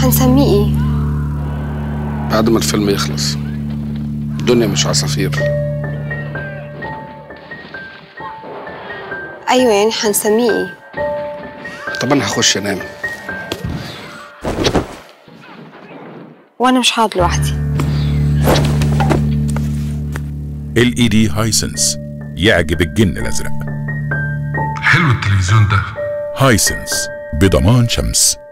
حنسميه ايه بعد ما الفيلم يخلص الدنيا مش عصافير ايوه يعني حنسميه ايه طب انا هخش انام وانا مش هقعد لوحدي ال اي دي هايسنس يعجب الجن الازرق حلو التلفزيون ده هايسنس بضمان شمس